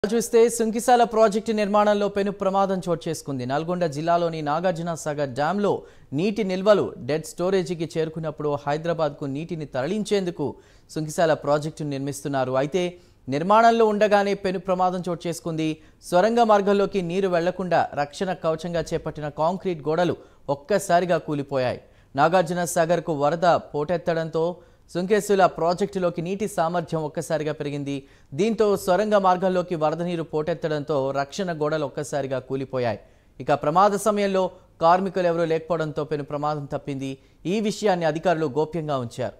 చూస్తే సుంకిసాల ప్రాజెక్టు నిర్మాణంలో పెను ప్రమాదం చోటు చేసుకుంది నల్గొండ జిల్లాలోని నాగార్జున సాగర్ డ్యాంలో నీటి నిల్వలు డెడ్ స్టోరేజీకి చేరుకున్నప్పుడు హైదరాబాద్కు నీటిని తరలించేందుకు సుంకిసాల ప్రాజెక్టు నిర్మిస్తున్నారు అయితే నిర్మాణంలో ఉండగానే పెను ప్రమాదం చోటు చేసుకుంది సొరంగ మార్గంలోకి నీరు వెళ్లకుండా రక్షణ కవచంగా చేపట్టిన కాంక్రీట్ గోడలు ఒక్కసారిగా కూలిపోయాయి నాగార్జున సాగర్కు వరద పోటెత్తడంతో సుంకేసుల ప్రాజెక్టులోకి నీటి సామర్థ్యం ఒక్కసారిగా పెరిగింది దీంతో సొరంగ మార్గంలోకి వరద నీరు పోటెత్తడంతో రక్షణ గోడలు ఒక్కసారిగా కూలిపోయాయి ఇక ప్రమాద సమయంలో కార్మికులు ఎవరూ లేకపోవడంతో పెను ప్రమాదం తప్పింది ఈ విషయాన్ని అధికారులు గోప్యంగా ఉంచారు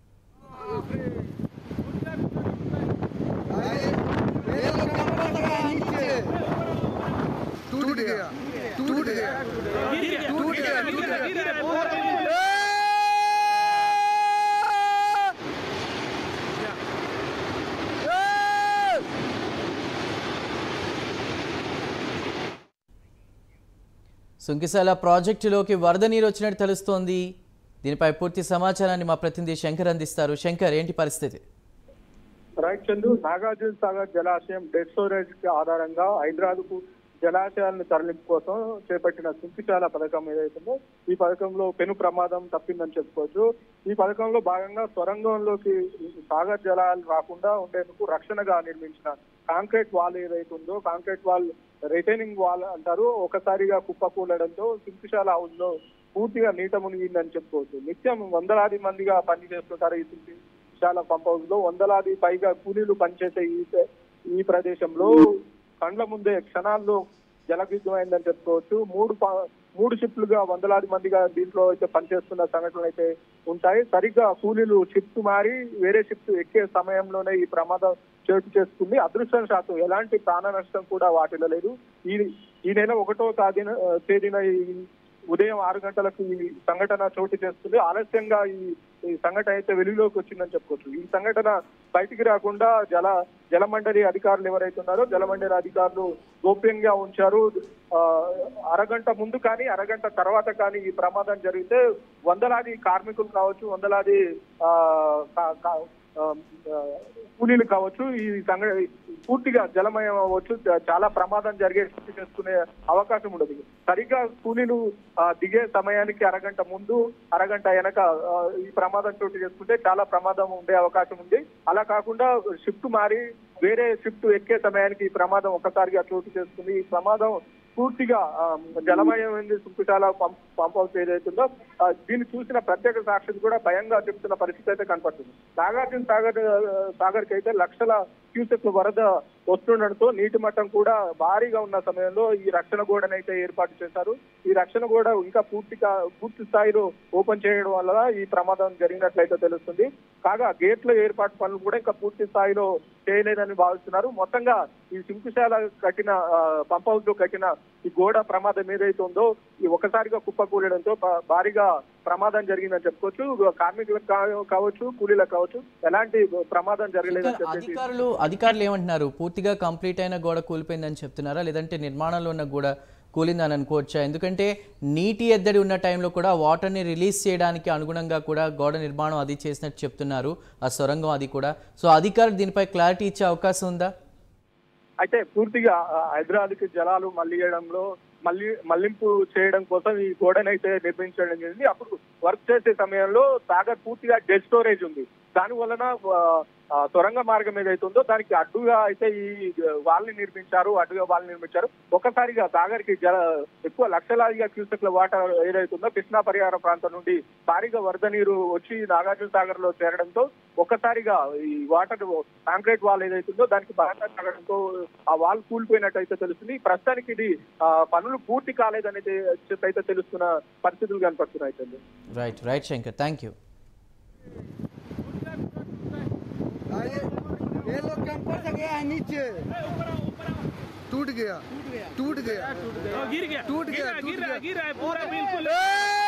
टूट गया टूट गया टूट गया टूट गया సుంకిసాల ప్రాజెక్టులోకి వరద నీరు వచ్చినట్టు తెలుస్తోంది దీనిపై పూర్తి సమాచారాన్ని మా ప్రతినిధి శంకర్ అందిస్తారు శంకర్ ఏంటి పరిస్థితి రైట్ చందు నాగార్జున సాగర్ జలాశయం డెడ్ స్టోరేజ్ కి ఆధారంగా హైదరాబాద్ కు జలాశయాలను తరలింపు కోసం చేపట్టిన సుంకిశాల పథకం ఏదైతుందో ఈ పథకంలో పెను ప్రమాదం తప్పిందని చెప్పుకోవచ్చు ఈ పథకంలో భాగంగా సొరంగంలోకి సాగర్ జలాలు రాకుండా ఉండేందుకు రక్షణగా నిర్మించిన కాంక్రీట్ వాల్ ఏదైతుందో కాంక్రీట్ వాల్ రిటైనింగ్ వాల్ అంటారు ఒకసారిగా కుప్పకూలడంతో సుంకిశాల హౌస్ లో పూర్తిగా నీట మునిగిందని చెప్పుకోవచ్చు నిత్యం వందలాది మందిగా పనిచేస్తుంటారు ఈ సుంకి విశాల పంప్ హౌస్ లో వందలాది పైగా కూలీలు పనిచేసే ఈ ఈ ప్రదేశంలో కండ్ల ముందే క్షణాల్లో జలవిద్యమైందని చెప్పుకోవచ్చు మూడు ప- మూడు షిఫ్ట్లుగా వందలాది మందిగా దీంట్లో అయితే పనిచేస్తున్న సంఘటనలు అయితే ఉంటాయి సరిగ్గా కూలీలు షిఫ్ట్ మారి వేరే షిఫ్ట్ ఎక్కే సమయంలోనే ఈ ప్రమాదం చోటు చేసుకుంది అదృష్టవశాత్తు ఎలాంటి ప్రాణ నష్టం కూడా వాటిలో లేదు ఈ ఈ నెల ఒకటో తేదీన తేదీన ఈ ఉదయం ఆరు గంటలకు ఈ సంఘటన చోటు చేస్తుంది ఆలస్యంగా ఈ ఈ సంఘటన అయితే వెలుగులోకి వచ్చిందని చెప్పుకోవచ్చు ఈ సంఘటన బయటికి రాకుండా జల జలమండలి అధికారులు ఎవరైతే ఉన్నారో జలమండలి అధికారులు గోప్యంగా ఉంచారు ఆ, అరగంట ముందు కానీ అరగంట తర్వాత కానీ ఈ ప్రమాదం జరిగితే వందలాది కార్మికులు కావచ్చు వందలాది ఆ, కా- కా- ఆ, ఆ, కూలీలు కావచ్చు ఈ సంఘ పూర్తిగా జలమయం అవ్వచ్చు చ- చాలా ప్రమాదం జరిగే స్థితి చేసుకునే అవకాశం ఉండదు సరిగ్గా కూలీలు ఆ, దిగే సమయానికి అరగంట ముందు అరగంట వెనక ఆ, ఈ ప్రమాదం చోటు చేసుకుంటే చాలా ప్రమాదం ఉండే అవకాశం ఉంది అలా కాకుండా షిఫ్ట్ మారి వేరే షిఫ్ట్ ఎక్కే సమయానికి ఈ ప్రమాదం ఒక్కసారిగా చోటు చేసుకుంది ఈ ప్రమాదం పూర్తిగా ఆ, జలమయమైంది సుంకుశాల పంప్ పంప్ హౌస్ ఏదైతుందో ఆ, దీన్ని చూసిన ప్రత్యేక సాక్షులు కూడా భయంగా చెప్తున్న పరిస్థితి అయితే కనపడుతుంది నాగార్జున సాగర్ సాగర్ కి అయితే లక్షల క్యూసెక్ల వరద వస్తుండడంతో నీటి మట్టం కూడా భారీగా ఉన్న సమయంలో ఈ రక్షణ గోడనైతే ఏర్పాటు చేశారు ఈ రక్షణ గోడ ఇంకా పూర్తిగా పూర్తి స్థాయిలో ఓపెన్ చేయడం వల్ల ఈ ప్రమాదం జరిగినట్లయితే తెలుస్తుంది కాగా గేట్ల ఏర్పాటు పనులు కూడా ఇంకా పూర్తి స్థాయిలో చేయలేదని భావిస్తున్నారు మొత్తంగా ఈ శంకుశాల కట్టిన ఆ, పంప్ హౌస్ లో కట్టిన ఈ గోడ ప్రమాదం ఏదైతే ఉందో ఈ ఒకసారిగా కుప్పకూలడంతో భా- భారీగా ప్రమాదం జరిగిందని చెప్పుకోవచ్చు కార్మికులకు కా- కావచ్చు కూలీలకు కావచ్చు ఎలాంటి ప్రమాదం జరగలేదని శంకర్, చెప్పేసి అధికారులు అధికారులు ఏమంటున్నారు పూర్తిగా కంప్లీట్ అయిన గోడ కూలిపోయిందని చెప్తున్నారా లేదంటే నిర్మాణంలో ఉన్న గోడ కూలిందని అనుకోవచ్చా ఎందుకంటే నీటి ఎద్దడి ఉన్న టైంలో కూడా వాటర్ని రిలీజ్ చేయడానికి అనుగుణంగా కూడా గోడ నిర్మాణం అది చేసినట్టు చెప్తున్నారు ఆ సొరంగం అది కూడా సో అధికారులు దీనిపై క్లారిటీ ఇచ్చే అవకాశం ఉందా అయితే పూర్తిగా ఆ, హైదరాబాద్ కి జలాలు మళ్లియడంలో మళ్ళీ మళ్లింపు చేయడం కోసం ఈ గోడనైతే నిర్మించడం జరిగింది అప్పుడు వర్క్ చేసే సమయంలో సాగర్ పూర్తిగా డెడ్ స్టోరేజ్ ఉంది దాని వలన ఆ, ఆ, సొరంగ మార్గం ఏదైతే ఉందో దానికి అడ్డుగా అయితే ఈ వాళ్ళని నిర్మించారు అడ్డుగా వాళ్ళని నిర్మించారు ఒక్కసారిగా సాగర్ కి జల ఎక్కువ లక్షలాదిగా క్యూసెక్ల వాటర్ ఏదైతుందో కృష్ణా పరిహార ప్రాంతం నుండి భారీగా వరద నీరు వచ్చి నాగార్జున సాగర్ లో చేరడంతో ఒక్కసారిగా ఈ వాటర్ కాంక్రీట్ వాల్ ఏదైతుందో దానికి బలంగా తగ్గడంతో ఆ వాల్ కూలిపోయినట్టు అయితే తెలుస్తుంది ప్రస్తుతానికి ఇది ఆ, పనులు పూర్తి కాలేదని చెప్పి అయితే తెలుస్తున్న పరిస్థితులు కనపడుతున్నాయి Chandu. Right right Shankar thank you आइए ये लोग कैंपर से गया है नीचे टूट गया टूट गया गिर गया टूट गया गिर टूट रहा गया गिर रहा है पूरा बिल्कुल ए!